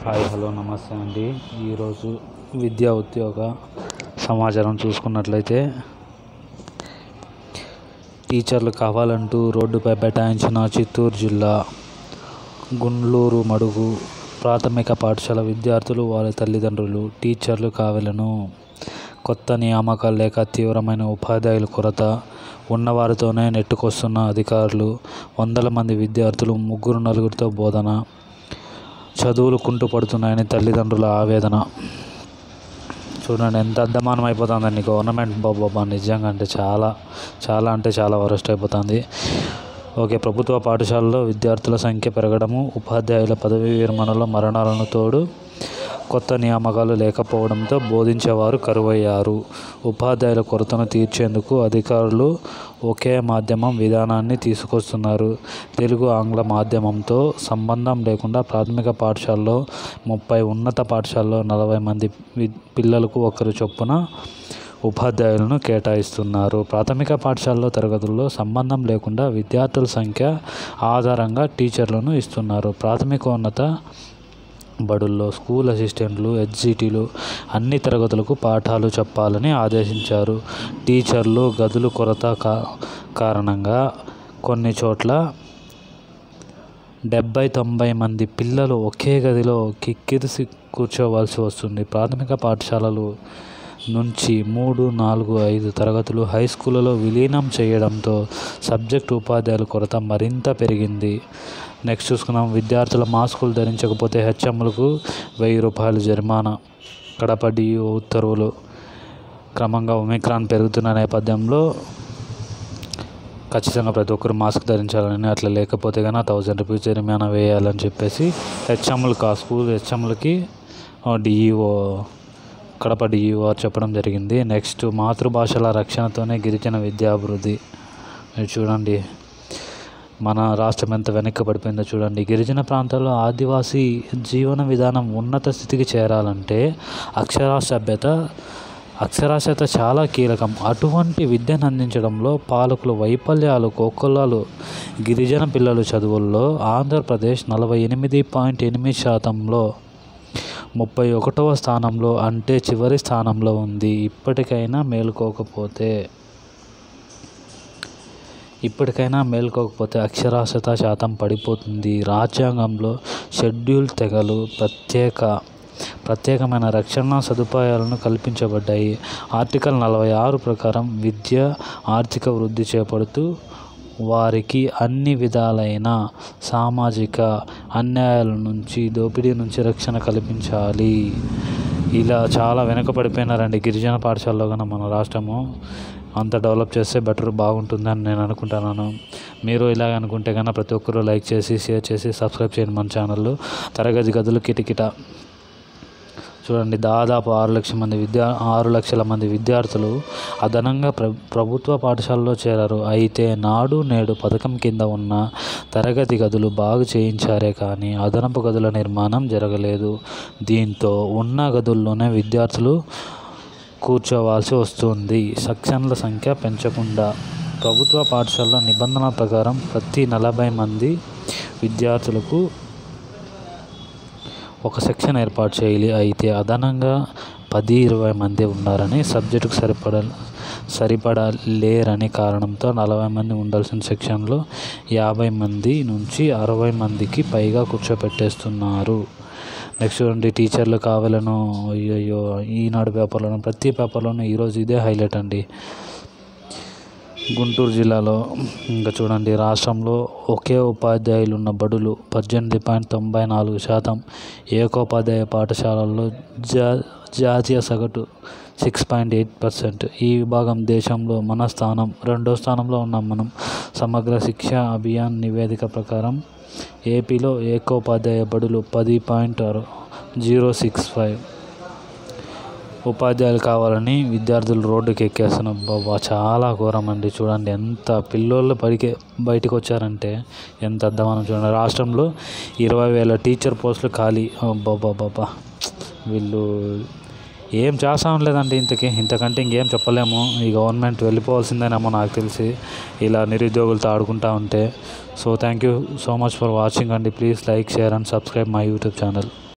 hi hello నమస్తే అండి ఈరోజు విద్యా ఉద్యోగ సమాచారం చూసుకున్నట్లయితే టీచర్లు కావాలంటూ రోడ్డుపై బైఠాయించిన చిత్తూరు జిల్లా గుండ్లూరు మడుగు ప్రాథమిక పాఠశాల విద్యార్థులు వారి తల్లిదండ్రులు టీచర్లు కావాలను కొత్త నియామకాలు లేక తీవ్రమైన ఉపాధ్యాయుల కొరత ఉన్నవారితోనే నెట్టుకొస్తున్న అధికారులు వందల మంది విద్యార్థులు ముగ్గురు నలుగురితో బోధన చదువులు కుంటుపడుతున్నాయని తల్లిదండ్రుల ఆవేదన చూడండి ఎంత అద్దమానం అయిపోతుందండి గవర్నమెంట్ బాబా నిజంగా అంటే చాలా చాలా అంటే చాలా వరస్ట్ అయిపోతుంది ఓకే ప్రభుత్వ పాఠశాలలో విద్యార్థుల సంఖ్య పెరగడము ఉపాధ్యాయుల పదవీ విరమణలో మరణాలను తోడు కొత్త నియామకాలు లేకపోవడంతో బోధించేవారు కరువయ్యారు ఉపాధ్యాయుల కొరతను తీర్చేందుకు అధికారులు ఒకే మాధ్యమం విధానాన్ని తీసుకొస్తున్నారు తెలుగు ఆంగ్ల మాధ్యమంతో సంబంధం లేకుండా ప్రాథమిక పాఠశాలలో ముప్పై ఉన్నత పాఠశాలలో నలభై మంది వి- పిల్లలకు ఒకరు చొప్పున ఉపాధ్యాయులను కేటాయిస్తున్నారు ప్రాథమిక పాఠశాలలో తరగతుల్లో సంబంధం లేకుండా విద్యార్థుల సంఖ్య ఆధారంగా టీచర్లను ఇస్తున్నారు ప్రాథమికోన్నత బడుల్లో స్కూల్ అసిస్టెంట్లు హెచ్జిటీలు అన్ని తరగతులకు పాఠాలు చెప్పాలని ఆదేశించారు టీచర్లు గదులు కొరత కా కారణంగా కొన్ని చోట్ల డెబ్బై తొంభై మంది పిల్లలు ఒకే గదిలో కిక్కిరిసి కూర్చోవలసి వస్తుంది ప్రాథమిక పాఠశాలలు నుంచి మూడు నాలుగు ఐదు తరగతులు హై స్కూళ్ళలో విలీనం చేయడంతో సబ్జెక్ట్ ఉపాధ్యాయుల కొరత మరింత పెరిగింది నెక్స్ట్ చూసుకున్నాం విద్యార్థుల మాస్కులు ధరించకపోతే హెచ్ఎంలకు వెయ్యి రూపాయలు జరిమానా కడప డిఓ ఉత్తర్వులు క్రమంగా ఒమిక్రాన్ పెరుగుతున్న నేపథ్యంలో ఖచ్చితంగా ప్రతి ఒక్కరు మాస్క్ ధరించాలని అట్లా లేకపోతే కనుక థౌజండ్ రూపీస్ జరిమానా వేయాలని చెప్పేసి హెచ్ఎంలకు ఆ స్కూల్ హెచ్ఎంలకి డిఈఓ కడప డిఈఓ చెప్పడం జరిగింది నెక్స్ట్ మాతృభాషల రక్షణతోనే గిరిజన విద్యాభివృద్ధి మీరు చూడండి మన రాష్ట్రం ఎంత వెనక్కి పడిపోయిందో చూడండి గిరిజన ప్రాంతాల్లో ఆదివాసీ జీవన విధానం ఉన్నత స్థితికి చేరాలంటే అక్షరాస్యభ్యత అక్షరాస్యత చాలా కీలకం అటువంటి విద్యను అందించడంలో పాలకుల వైఫల్యాలు కోకొల్లాలు గిరిజన పిల్లల చదువుల్లో ఆంధ్రప్రదేశ్ నలభై ఎనిమిది పాయింట్ ఎనిమిది శాతంలో ముప్పై ఒకటవ స్థానంలో అంటే చివరి స్థానంలో ఉంది ఇప్పటికైనా మేలుకోకపోతే ఇప్పటికైనా మేల్కోకపోతే అక్షరాస్యత శాతం పడిపోతుంది రాజ్యాంగంలో షెడ్యూల్ తెగలు ప్రత్యేక ప్రత్యేకమైన రక్షణ సదుపాయాలను కల్పించబడ్డాయి ఆర్టికల్ నలభై ఆరు ప్రకారం విద్య ఆర్థిక వృద్ధి చేపడుతూ వారికి అన్ని విధాలైన సామాజిక అన్యాయాల నుంచి దోపిడీ నుంచి రక్షణ కల్పించాలి ఇలా చాలా వెనుకబడిపోయినారండి గిరిజన పాఠశాలలో కన్నా మన రాష్ట్రము అంత డెవలప్ చేస్తే బెటర్ బాగుంటుందని నేను అనుకుంటున్నాను మీరు ఇలాగ అనుకుంటే కన్నా ప్రతి ఒక్కరూ లైక్ చేసి షేర్ చేసి సబ్స్క్రైబ్ చేయండి మన ఛానల్ తరగతి గదులు కిటకిట చూడండి దాదాపు ఆరు లక్షల మంది విద్యా ఆరు లక్షల మంది విద్యార్థులు అదనంగా ప్ర ప్రభుత్వ పాఠశాలలో చేరారు అయితే నాడు నేడు పథకం కింద ఉన్న తరగతి గదులు బాగు చేయించారే కానీ అదనపు గదుల నిర్మాణం జరగలేదు దీంతో ఉన్న గదుల్లోనే విద్యార్థులు కూర్చోవాల్సి వస్తుంది సెక్షన్ల సంఖ్య పెంచకుండా ప్రభుత్వ పాఠశాల నిబంధన ప్రకారం ప్రతి నలభై మంది విద్యార్థులకు ఒక సెక్షన్ ఏర్పాటు చేయాలి అయితే అదనంగా పది ఇరవై మంది ఉన్నారని సబ్జెక్టుకు సరిపడ సరిపడా లేరని కారణంతో నలభై మంది ఉండాల్సిన సెక్షన్లో యాభై మంది నుంచి అరవై మందికి పైగా కూర్చోపెట్టేస్తున్నారు నెక్స్ట్ చూడండి టీచర్లు కావాలను అయ్యయ్యో ఈనాడు పేపర్లోను ప్రతి పేపర్లోనూ ఈరోజు ఇదే హైలైట్ అండి గుంటూరు జిల్లాలో ఇంకా చూడండి రాష్ట్రంలో ఒకే ఉపాధ్యాయులు ఉన్న బడులు పద్దెనిమిది పాయింట్ తొంభై నాలుగు శాతం ఏకోపాధ్యాయ పాఠశాలల్లో జా జాతీయ సగటు సిక్స్ పాయింట్ ఎయిట్ పర్సెంట్ ఈ విభాగం దేశంలో మన స్థానం రెండో స్థానంలో ఉన్నాం మనం సమగ్ర శిక్ష అభియాన్ నివేదిక ప్రకారం ఏపీలో ఏకోపాధ్యాయ బడులు పది పాయింట్ జీరో సిక్స్ ఫైవ్ ఉపాధ్యాయులు కావాలని విద్యార్థులు రోడ్డుకి ఎక్కేస్తున్నారు బాబా చాలా ఘోరం అండి చూడండి ఎంత పిల్లోళ్ళు బడికి బయటకు వచ్చారంటే ఎంత అద్దమానం చూడండి రాష్ట్రంలో ఇరవై వేల టీచర్ పోస్టులు ఖాళీ బాబా బాబా వీళ్ళు ఏం చేస్తా లేదండి ఇంతకీ ఇంతకంటే ఇంకేం చెప్పలేము ఈ గవర్నమెంట్ వెళ్ళిపోవాల్సిందేనేమో నాకు తెలిసి ఇలా నిరుద్యోగులతో ఆడుకుంటా ఉంటే so thank you so much for watching అండి please like share and subscribe my YouTube channel